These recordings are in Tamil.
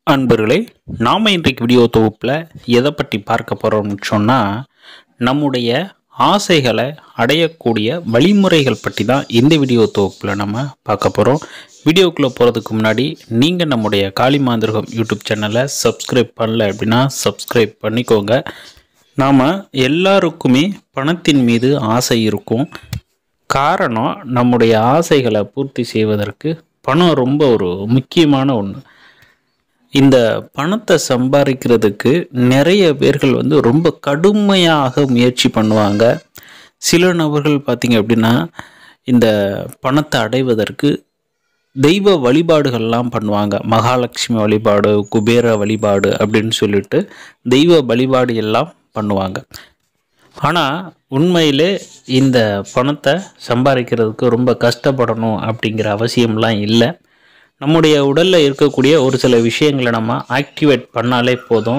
அன்பர்களே நாம் இன்றைக்கு வீடியோ தொகுப்பில் எதை பற்றி பார்க்க போகிறோம்னு சொன்னால் நம்முடைய ஆசைகளை அடையக்கூடிய வழிமுறைகள் பற்றி தான் இந்த வீடியோ தொகுப்பில் நம்ம பார்க்க போகிறோம் வீடியோக்குள்ளே போகிறதுக்கு முன்னாடி நீங்கள் நம்முடைய காளிமாந்திரகம் யூடியூப் சேனலை சப்ஸ்கிரைப் பண்ணல அப்படின்னா சப்ஸ்கிரைப் பண்ணிக்கோங்க நாம் எல்லாருக்குமே பணத்தின் மீது ஆசை இருக்கும் காரணம் நம்முடைய ஆசைகளை பூர்த்தி செய்வதற்கு பணம் ரொம்ப ஒரு முக்கியமான ஒன்று இந்த பணத்தை சம்பாதிக்கிறதுக்கு நிறைய பேர்கள் வந்து ரொம்ப கடுமையாக முயற்சி பண்ணுவாங்க சில நபர்கள் பார்த்தீங்க அப்படின்னா இந்த பணத்தை அடைவதற்கு தெய்வ வழிபாடுகள்லாம் பண்ணுவாங்க மகாலட்சுமி வழிபாடு குபேர வழிபாடு அப்படின்னு சொல்லிட்டு தெய்வ வழிபாடு எல்லாம் பண்ணுவாங்க ஆனால் உண்மையிலே இந்த பணத்தை சம்பாதிக்கிறதுக்கு ரொம்ப கஷ்டப்படணும் அப்படிங்கிற அவசியம்லாம் இல்லை நம்முடைய உடலில் இருக்கக்கூடிய ஒரு சில விஷயங்களை நம்ம ஆக்டிவேட் பண்ணாலே போதும்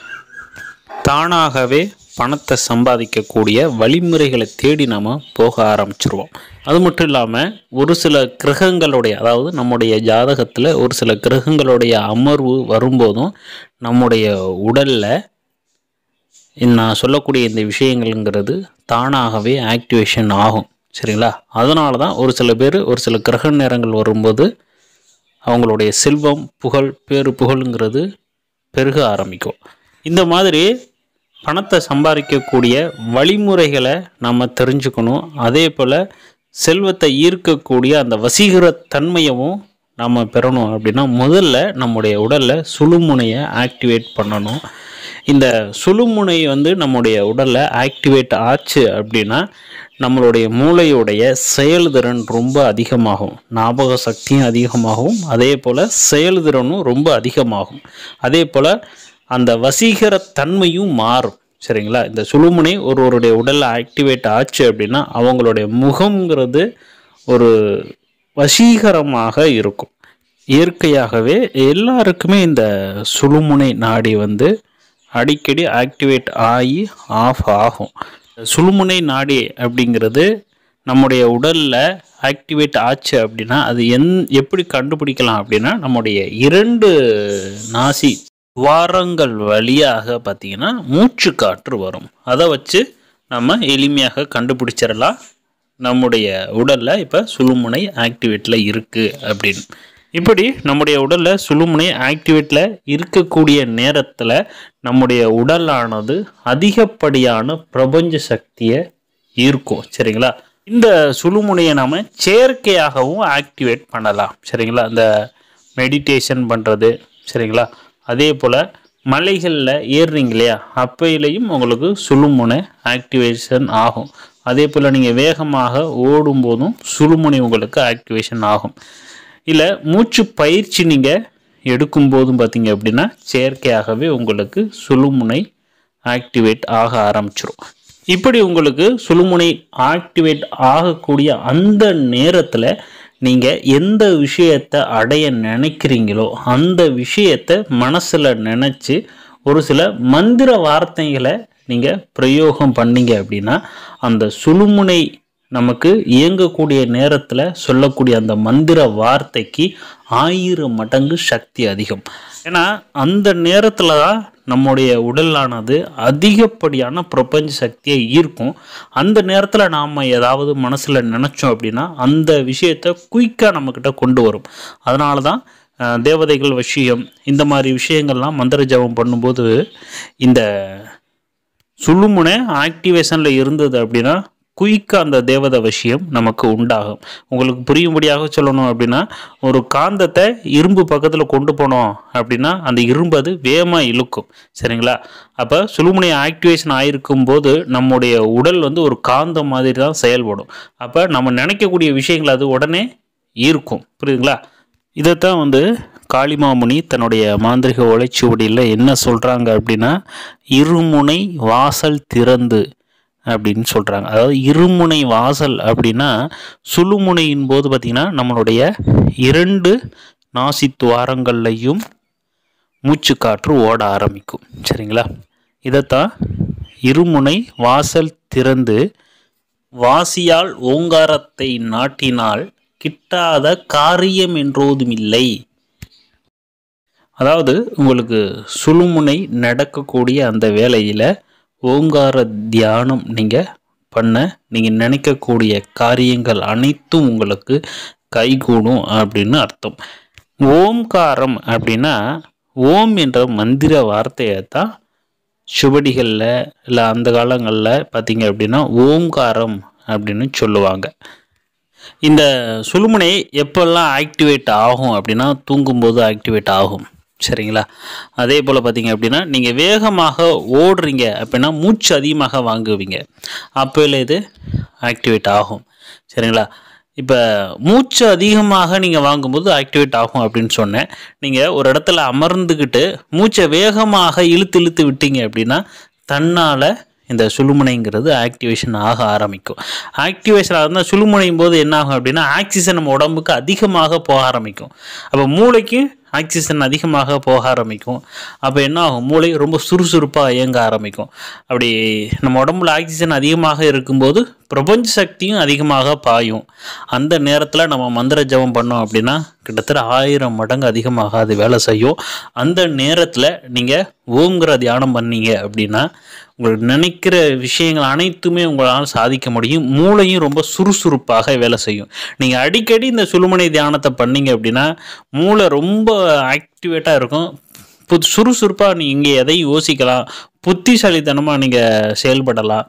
தானாகவே பணத்தை சம்பாதிக்கக்கூடிய வழிமுறைகளை தேடி நம்ம போக ஆரம்பிச்சிருவோம் அது மட்டும் இல்லாமல் ஒரு சில கிரகங்களுடைய அதாவது நம்முடைய ஜாதகத்தில் ஒரு சில கிரகங்களுடைய அமர்வு வரும்போதும் நம்முடைய உடலில் நான் சொல்லக்கூடிய இந்த விஷயங்கள்ங்கிறது தானாகவே ஆக்டிவேஷன் ஆகும் சரிங்களா அதனால தான் ஒரு சில பேர் ஒரு சில கிரக நேரங்கள் வரும்போது அவங்களுடைய செல்வம் புகழ் பேரு புகழுங்கிறது பெருக ஆரம்பிக்கும் இந்த மாதிரி பணத்தை சம்பாதிக்கக்கூடிய வழிமுறைகளை நம்ம தெரிஞ்சுக்கணும் அதே போல் செல்வத்தை ஈர்க்கக்கூடிய அந்த வசீகர தன்மையவும் நம்ம பெறணும் அப்படின்னா முதல்ல நம்முடைய உடலில் சுழுமுனையை ஆக்டிவேட் பண்ணணும் இந்த சுழுமுனை வந்து நம்முடைய உடலில் ஆக்டிவேட் ஆச்சு அப்படின்னா நம்மளுடைய மூளையுடைய செயல்திறன் ரொம்ப அதிகமாகும் ஞாபக சக்தியும் அதிகமாகும் அதே போல் செயல்திறனும் ரொம்ப அதிகமாகும் அதே போல் அந்த வசீகர தன்மையும் மாறும் சரிங்களா இந்த சுழுமுனை ஒருவருடைய உடலில் ஆக்டிவேட் ஆச்சு அப்படின்னா அவங்களுடைய முகம்ங்கிறது ஒரு வசீகரமாக இருக்கும் இயற்கையாகவே எல்லாருக்குமே இந்த சுழுமுனை நாடி வந்து அடிக்கடி ஆக்டிவேட் ஆகி ஆஃப் ஆகும் சுழுமுனை நாடி அப்படிங்கிறது நம்முடைய உடலில் ஆக்டிவேட் ஆச்சு அப்படின்னா அது எந் எப்படி கண்டுபிடிக்கலாம் அப்படின்னா நம்முடைய இரண்டு நாசி துவாரங்கள் வழியாக பார்த்திங்கன்னா மூச்சு காற்று வரும் அதை வச்சு நம்ம எளிமையாக கண்டுபிடிச்சிடலாம் நம்முடைய உடலில் இப்போ சுழுமுனை ஆக்டிவேட்டில் இருக்குது அப்படின்னு இப்படி நம்முடைய உடலில் சுழுமுனை ஆக்டிவேட்டில் இருக்கக்கூடிய நேரத்தில் நம்முடைய உடலானது அதிகப்படியான பிரபஞ்ச சக்தியை ஈர்க்கும் சரிங்களா இந்த சுழுமுனையை நாம் செயற்கையாகவும் ஆக்டிவேட் பண்ணலாம் சரிங்களா இந்த மெடிடேஷன் பண்ணுறது சரிங்களா அதே போல் மலைகளில் ஏறுறீங்க இல்லையா அப்பையிலையும் உங்களுக்கு சுழுமுனை ஆக்டிவேஷன் ஆகும் அதே போல் நீங்கள் வேகமாக ஓடும்போதும் சுழுமுனை உங்களுக்கு ஆக்டிவேஷன் ஆகும் இல்லை மூச்சு பயிற்சி நீங்கள் எடுக்கும்போதும் பார்த்தீங்க அப்படின்னா செயற்கையாகவே உங்களுக்கு சுழுமுனை ஆக்டிவேட் ஆக ஆரம்பிச்சிடும் இப்படி உங்களுக்கு சுழுமுனை ஆக்டிவேட் ஆகக்கூடிய அந்த நேரத்தில் நீங்கள் எந்த விஷயத்தை அடைய நினைக்கிறீங்களோ அந்த விஷயத்தை மனசில் நினச்சி ஒரு சில மந்திர வார்த்தைகளை நீங்கள் பிரயோகம் பண்ணீங்க அப்படின்னா அந்த சுழுமுனை நமக்கு இயங்கக்கூடிய நேரத்தில் சொல்லக்கூடிய அந்த மந்திர வார்த்தைக்கு ஆயிரம் மடங்கு சக்தி அதிகம் ஏன்னா அந்த நேரத்தில் தான் நம்முடைய உடலானது அதிகப்படியான பிரபஞ்ச சக்தியை ஈர்க்கும் அந்த நேரத்தில் நாம் ஏதாவது மனசில் நினச்சோம் அப்படின்னா அந்த விஷயத்தை குயிக்காக நம்மக்கிட்ட கொண்டு வரும் அதனால தான் தேவதைகள் விஷயம் இந்த மாதிரி விஷயங்கள்லாம் மந்திர ஜபம் பண்ணும்போது இந்த சுழுமுனை ஆக்டிவேஷனில் இருந்தது அப்படின்னா குயிக்காக அந்த தேவத விஷயம் நமக்கு உண்டாகும் உங்களுக்கு புரியும்படியாக சொல்லணும் அப்படின்னா ஒரு காந்தத்தை இரும்பு பக்கத்தில் கொண்டு போனோம் அப்படின்னா அந்த இரும்பு அது வேகமாக இழுக்கும் சரிங்களா அப்போ சுழுமுனை ஆக்டிவேஷன் ஆகிருக்கும் போது நம்முடைய உடல் வந்து ஒரு காந்தம் மாதிரி தான் செயல்படும் அப்போ நம்ம நினைக்கக்கூடிய விஷயங்கள் அது உடனே ஈர்க்கும் புரியுதுங்களா இதைத்தான் வந்து காளிமாமுனி தன்னுடைய மாந்திரிக ஒலைச்சுவடியில் என்ன சொல்கிறாங்க அப்படின்னா இருமுனை வாசல் திறந்து அப்படின்னு சொல்கிறாங்க அதாவது இருமுனை வாசல் அப்படின்னா சுழுமுனையின் போது பார்த்திங்கன்னா நம்மளுடைய இரண்டு நாசி துவாரங்கள்லையும் மூச்சுக்காற்று ஓட ஆரம்பிக்கும் சரிங்களா இதைத்தான் இருமுனை வாசல் திறந்து வாசியால் ஓங்காரத்தை நாட்டினால் கிட்டாத காரியம் என்றோதுமில்லை அதாவது உங்களுக்கு சுழுமுனை நடக்கக்கூடிய அந்த வேளையில் ஓங்கார தியானம் நீங்கள் பண்ண நீங்கள் நினைக்கக்கூடிய காரியங்கள் அனைத்தும் உங்களுக்கு கைகூடும் அப்படின்னு அர்த்தம் ஓம்காரம் அப்படின்னா ஓம் என்ற மந்திர வார்த்தையை தான் சுவடிகளில் இல்லை அந்த காலங்களில் பார்த்தீங்க அப்படின்னா ஓம்காரம் அப்படின்னு சொல்லுவாங்க இந்த சுழுமுனை எப்பெல்லாம் ஆக்டிவேட் ஆகும் அப்படின்னா தூங்கும்போது ஆக்டிவேட் ஆகும் சரிங்களா அதே போல் பார்த்தீங்க அப்படின்னா நீங்கள் வேகமாக ஓடுறீங்க அப்படின்னா மூச்சு அதிகமாக வாங்குவீங்க அப்போல இது ஆக்டிவேட் ஆகும் சரிங்களா இப்போ மூச்சு அதிகமாக நீங்கள் வாங்கும்போது ஆக்டிவேட் ஆகும் அப்படின்னு சொன்னேன் நீங்கள் ஒரு இடத்துல அமர்ந்துக்கிட்டு மூச்சை வேகமாக இழுத்து இழுத்து விட்டீங்க அப்படின்னா தன்னால் இந்த சுழுமுனைங்கிறது ஆக்டிவேஷன் ஆக ஆரம்பிக்கும் ஆக்டிவேஷன் ஆகுதுன்னா சுழுமுனையும் போது என்ன ஆகும் அப்படின்னா ஆக்சிஜன் நம்ம உடம்புக்கு அதிகமாக போக ஆரம்பிக்கும் அப்போ மூளைக்கு ஆக்சிஜன் அதிகமாக போக ஆரம்பிக்கும் அப்போ என்ன ஆகும் மூளை ரொம்ப சுறுசுறுப்பாக இயங்க ஆரம்பிக்கும் அப்படி நம்ம உடம்புல ஆக்சிஜன் அதிகமாக இருக்கும்போது பிரபஞ்ச சக்தியும் அதிகமாக பாயும் அந்த நேரத்தில் நம்ம மந்திர ஜபம் பண்ணோம் அப்படின்னா கிட்டத்தட்ட ஆயிரம் மடங்கு அதிகமாக அது வேலை செய்யும் அந்த நேரத்தில் நீங்கள் ஓங்கிற தியானம் பண்ணீங்க அப்படின்னா உங்களுக்கு நினைக்கிற விஷயங்கள் அனைத்துமே உங்களால் சாதிக்க முடியும் மூளையும் ரொம்ப சுறுசுறுப்பாக வேலை செய்யும் நீங்கள் அடிக்கடி இந்த சுழுமனை தியானத்தை பண்ணீங்க அப்படின்னா மூளை ரொம்ப ஆக்டிவேட்டாக இருக்கும் புது சுறுசுறுப்பாக நீ இங்கே எதையும் யோசிக்கலாம் புத்திசாலித்தனமாக நீங்கள் செயல்படலாம்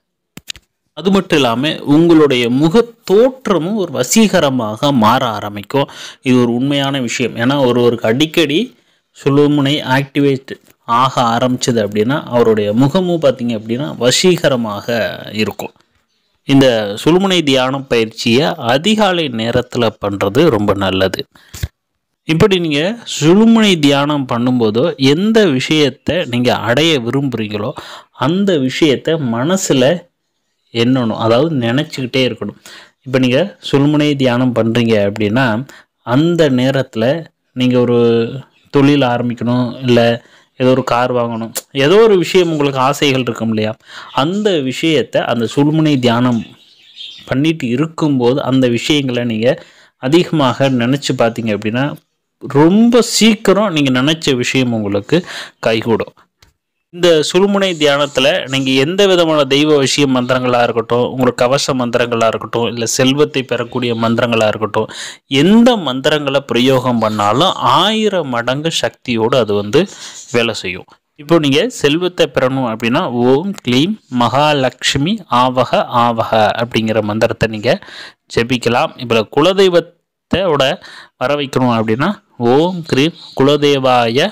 அது மட்டும் இல்லாமல் உங்களுடைய முக தோற்றமும் ஒரு வசீகரமாக மாற ஆரம்பிக்கும் இது ஒரு உண்மையான விஷயம் ஏன்னா ஒருவருக்கு அடிக்கடி சுழுமுனை ஆக்டிவேட் ஆக ஆரம்பிச்சது அப்படின்னா அவருடைய முகமும் பார்த்தீங்க அப்படின்னா வசீகரமாக இருக்கும் இந்த சுழுமுனை தியானம் பயிற்சியை அதிகாலை நேரத்தில் பண்ணுறது ரொம்ப நல்லது இப்படி நீங்கள் சுழுமுனை தியானம் பண்ணும்போதோ எந்த விஷயத்தை நீங்கள் அடைய விரும்புகிறீங்களோ அந்த விஷயத்தை மனசில் எண்ணணும் அதாவது நினச்சிக்கிட்டே இருக்கணும் இப்போ நீங்கள் சுழுமுனை தியானம் பண்ணுறீங்க அப்படின்னா அந்த நேரத்தில் நீங்கள் ஒரு தொழில் ஆரம்பிக்கணும் இல்லை ஏதோ ஒரு கார் வாங்கணும் ஏதோ ஒரு விஷயம் உங்களுக்கு ஆசைகள் இருக்கும் இல்லையா அந்த விஷயத்தை அந்த சுழுமுனை தியானம் பண்ணிட்டு இருக்கும்போது அந்த விஷயங்களை நீங்கள் அதிகமாக நினச்சி பார்த்தீங்க அப்படின்னா ரொம்ப சீக்கிரம் நீங்கள் நினச்ச விஷயம் உங்களுக்கு கைகூடும் இந்த சுழுமுனை தியானத்தில் நீங்கள் எந்த விதமான தெய்வ விஷய மந்திரங்களாக இருக்கட்டும் உங்களுக்கு கவச மந்திரங்களாக இருக்கட்டும் இல்லை செல்வத்தை பெறக்கூடிய மந்திரங்களாக இருக்கட்டும் எந்த மந்திரங்களை பிரயோகம் பண்ணாலும் ஆயிரம் மடங்கு சக்தியோடு அது வந்து வேலை செய்யும் இப்போ நீங்கள் செல்வத்தை பெறணும் அப்படின்னா ஓம் க்ளீம் மகாலட்சுமி ஆவக ஆவக அப்படிங்கிற மந்திரத்தை நீங்கள் ஜெபிக்கலாம் இப்போ குலதெய்வத்தோட வர வைக்கணும் அப்படின்னா ஓம் க்ரீம் குலதேவாய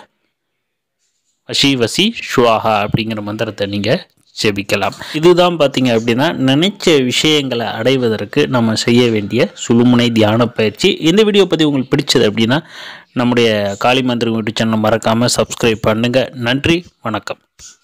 வசி வசி ஷுவாஹா அப்படிங்கிற மந்திரத்தை நீங்கள் ஜெபிக்கலாம் இதுதான் பார்த்தீங்க அப்படின்னா நினைச்ச விஷயங்களை அடைவதற்கு நம்ம செய்ய வேண்டிய சுழுமுனை தியான பயிற்சி இந்த வீடியோ பற்றி உங்களுக்கு பிடிச்சது அப்படின்னா நம்முடைய காளி மந்திரம் யூடியூப் சேனல் மறக்காமல் சப்ஸ்கிரைப் பண்ணுங்கள் நன்றி வணக்கம்